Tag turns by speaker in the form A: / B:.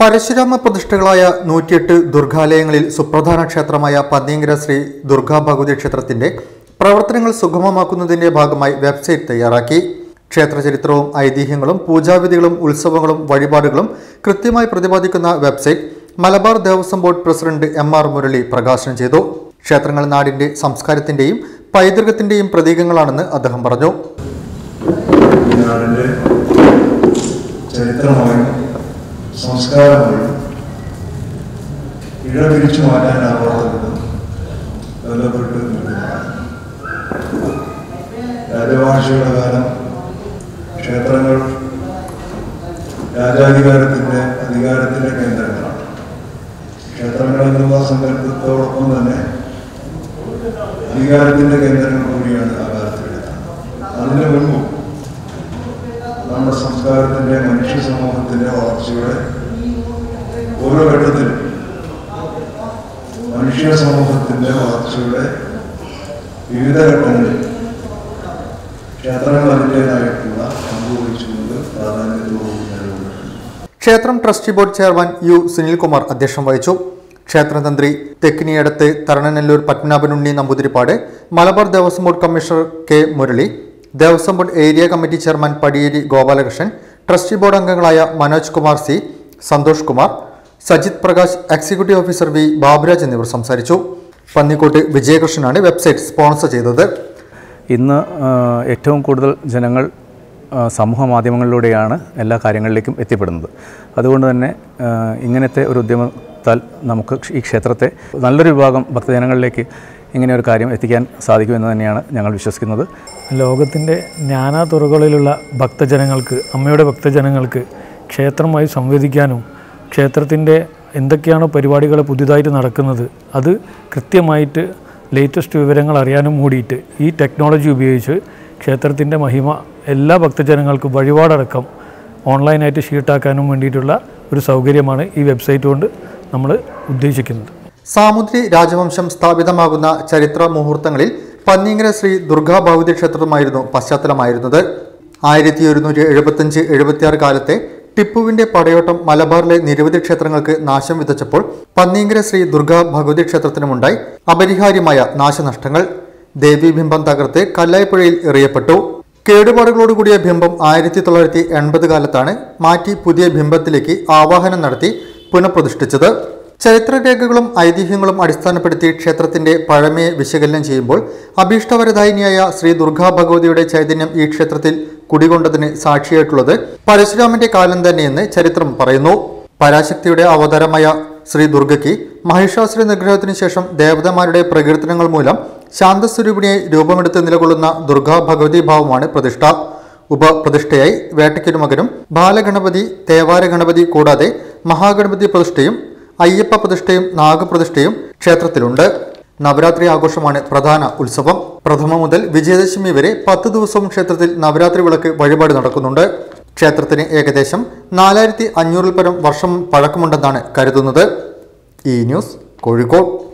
A: പരശുരാമ പ്രതിഷ്ഠകളായ നൂറ്റിയെട്ട് ദുർഗാലയങ്ങളിൽ സുപ്രധാന ക്ഷേത്രമായ പന്നിയങ്കര ശ്രീ ദുർഗാ ഭഗവതി ക്ഷേത്രത്തിന്റെ പ്രവർത്തനങ്ങൾ സുഗമമാക്കുന്നതിന്റെ ഭാഗമായി വെബ്സൈറ്റ് തയ്യാറാക്കി ക്ഷേത്ര ചരിത്രവും ഐതിഹ്യങ്ങളും പൂജാവിധികളും ഉത്സവങ്ങളും വഴിപാടുകളും കൃത്യമായി പ്രതിപാദിക്കുന്ന website Malabar Devaswom board president M R Murali പ്രകാശനം ചെയ്തു ക്ഷേത്രങ്ങൾ നാടിന്റെ സംസ്കാരത്തിന്റെയും പൈതൃകത്തിന്റെയും പ്രതീകങ്ങളാണെന്ന് അദ്ദേഹം പറഞ്ഞു
B: ഈ നാടിൻ്റെ ചരിത്രമായും സംസ്കാരമായും ഇഴ പിരിച്ചു മാറ്റാനാവാത്ത വിധം ബന്ധപ്പെട്ട് നിൽക്കുന്നതാണ് രാജവാഴ്ചയുടെ കാലം ക്ഷേത്രങ്ങൾ രാജാധികാരത്തിൻ്റെ അധികാരത്തിൻ്റെ കേന്ദ്രങ്ങളാണ് ക്ഷേത്രങ്ങൾ എന്നുള്ള സങ്കല്പത്തോടൊപ്പം തന്നെ അധികാരത്തിൻ്റെ കേന്ദ്രങ്ങൾ കൂടിയാണ് ആ കാലത്തെടുത്തത് അതിന് മുൻപും നമ്മുടെ സംസ്കാരത്തിൻ്റെ മനുഷ്യ സമൂഹത്തിൻ്റെ വളർച്ചയുടെ ഓരോ ഘട്ടത്തിലും മനുഷ്യ സമൂഹത്തിൻ്റെ വളർച്ചയുടെ വിവിധ ഘട്ടങ്ങളിൽ ക്ഷേത്രങ്ങൾ അതിൻ്റെതായിട്ടുള്ള പങ്കുവഹിച്ചുകൊണ്ട് പ്രാധാന്യത്തോടുകൂടി നിലകൊള്ളുന്നു
A: ക്ഷേത്രം trustee board chairman U Sunilkumar അധ്യക്ഷം വഹിച്ചു ക്ഷേത്രതന്ത്രി Thekkiniyedathu Tharananellur Padmanabhanunni Namboothiripad Malabar Devaswom board commissioner K Murali Devaswom board area committee chairman Padiyeri Gopalakrishnan trustee board അംഗങ്ങളായ Manoj Kumar C Santhosh Kumar Sajith Prakash executive officer V Baburaj എന്നിവർ സംസാരിച്ചു പന്നിക്കോട്ട് വിജയകൃഷ്ണനാണ് വെബ്സൈറ്റ് സ്പോൺസർ ചെയ്തത്
C: ഇന്ന് ആ, ഏറ്റവും കൂടുതൽ ജനങ്ങൾ ആ, സമൂഹ മാധ്യമങ്ങളിലൂടെയാണ് എല്ലാ കാര്യങ്ങളിലേക്കും എത്തിപ്പെടുന്നത് അതുകൊണ്ട് തന്നെ ആ, ഇങ്ങനത്തെ ഒരു ഉദ്യമത്താൽ നമുക്ക് ഈ ക്ഷേത്രത്തെ നല്ലൊരു വിഭാഗം ഭക്തജനങ്ങളിലേക്ക് ഇങ്ങനെ ഒരു കാര്യം എത്തിക്കാൻ സാധിക്കുമെന്ന് തന്നെയാണ് ഞങ്ങൾ വിശ്വസിക്കുന്നത്
D: ലോകത്തിൻ്റെ നാനാ തുറകളിലുള്ള ഭക്തജനങ്ങൾക്ക് അമ്മയുടെ ഭക്തജനങ്ങൾക്ക് ക്ഷേത്രമായി സംവദിക്കാനും ക്ഷേത്രത്തിൻ്റെ എന്തൊക്കെയാണോ പരിപാടികൾ പുതിയതായിട്ട് നടക്കുന്നത് അത് കൃത്യമായിട്ട് ലേറ്റസ്റ്റ് വിവരങ്ങൾ അറിയാനും കൂടിയിട്ട് ഈ ടെക്നോളജി ഉപയോഗിച്ച് ക്ഷേത്രത്തിൻ്റെ മഹിമ എല്ലാ ഭക്തജനങ്ങൾക്കും വഴിപാടടക്കം ഓൺലൈനായിട്ട് ഷീട്ടാക്കാനും വേണ്ടിയിട്ടുള്ള ഒരു സൗകര്യമാണ് ഈ വെബ്സൈറ്റ് കൊണ്ട് നമ്മൾ ഉദ്ദേശിക്കുന്നത്
A: സാമുദ്രി രാജവംശം സ്ഥാപിതമാകുന്ന ചരിത്ര മുഹൂർത്തങ്ങളിൽ പന്നിങ്കര ശ്രീ ദുർഗാ ഭഗവതി ക്ഷേത്രമായിരുന്നു പശ്ചാത്തലമായിരുന്നത് ആയിരത്തി ഒരുന്നൂറ്റി എഴുപത്തഞ്ച് എഴുപത്തിയാറ് കാലത്തെ ടിപ്പുവിന്റെ പടയോട്ടം മലബാറിലെ നിരവധി ക്ഷേത്രങ്ങൾക്ക് നാശം വിതച്ചപ്പോൾ പന്നിങ്കര ശ്രീ ദുർഗാ ഭഗവതി ക്ഷേത്രത്തിനുമുണ്ടായി അപരിഹാര്യമായ നാശനഷ്ടങ്ങൾ ദേവീബിംബം തകർത്ത് കല്ലായിപ്പുഴയിൽ എറിയപ്പെട്ടു കേടുപാടുകളോടുകൂടിയ ബിംബം ആയിരത്തി തൊള്ളായിരത്തി എൺപത് കാലത്താണ് മാറ്റി പുതിയ ബിംബത്തിലേക്ക് ആവാഹനം നടത്തി പുനഃപ്രതിഷ്ഠിച്ചത് ചരിത്രരേഖകളും ഐതിഹ്യങ്ങളും അടിസ്ഥാനപ്പെടുത്തി ക്ഷേത്രത്തിന്റെ പഴമയെ വിശകലനം ചെയ്യുമ്പോൾ അഭീഷ്ടവരദായിനിയായ ശ്രീ ദുർഗാ ഭഗവതിയുടെ ചൈതന്യം ഈ ക്ഷേത്രത്തിൽ കുടികൊണ്ടതിന് സാക്ഷിയായിട്ടുള്ളത് പരശുരാമന്റെ കാലം തന്നെയെന്ന് ചരിത്രം പറയുന്നു പരാശക്തിയുടെ അവതാരമായ ശ്രീ ദുർഗയ്ക്ക് മഹിഷാസുര നിഗ്രഹത്തിനു ശേഷം ദേവതമാരുടെ പ്രകീർത്തനങ്ങൾ മൂലം ശാന്തസ്വരൂപിണിയായി രൂപമെടുത്ത് നിലകൊള്ളുന്ന ദുർഗാ ഭഗവതി ഭാവമാണ് പ്രതിഷ്ഠ ഉപപ്രതിഷ്ഠയായി വേട്ടയ്ക്കൊരുമകനും ബാലഗണപതി തേവാര ഗണപതി കൂടാതെ മഹാഗണപതി പ്രതിഷ്ഠയും അയ്യപ്പ പ്രതിഷ്ഠയും നാഗപ്രതിഷ്ഠയും ക്ഷേത്രത്തിലുണ്ട് നവരാത്രി ആഘോഷമാണ് പ്രധാന ഉത്സവം പ്രഥമ മുതൽ വിജയദശമി വരെ പത്ത് ദിവസവും ക്ഷേത്രത്തിൽ നവരാത്രി വിളക്ക് വഴിപാട് നടക്കുന്നുണ്ട് ക്ഷേത്രത്തിന് ഏകദേശം നാലായിരത്തി അഞ്ഞൂറിൽ പരം വർഷം പഴക്കമുണ്ടെന്നാണ് കരുതുന്നത് ഈ ന്യൂസ് കോഴിക്കോട്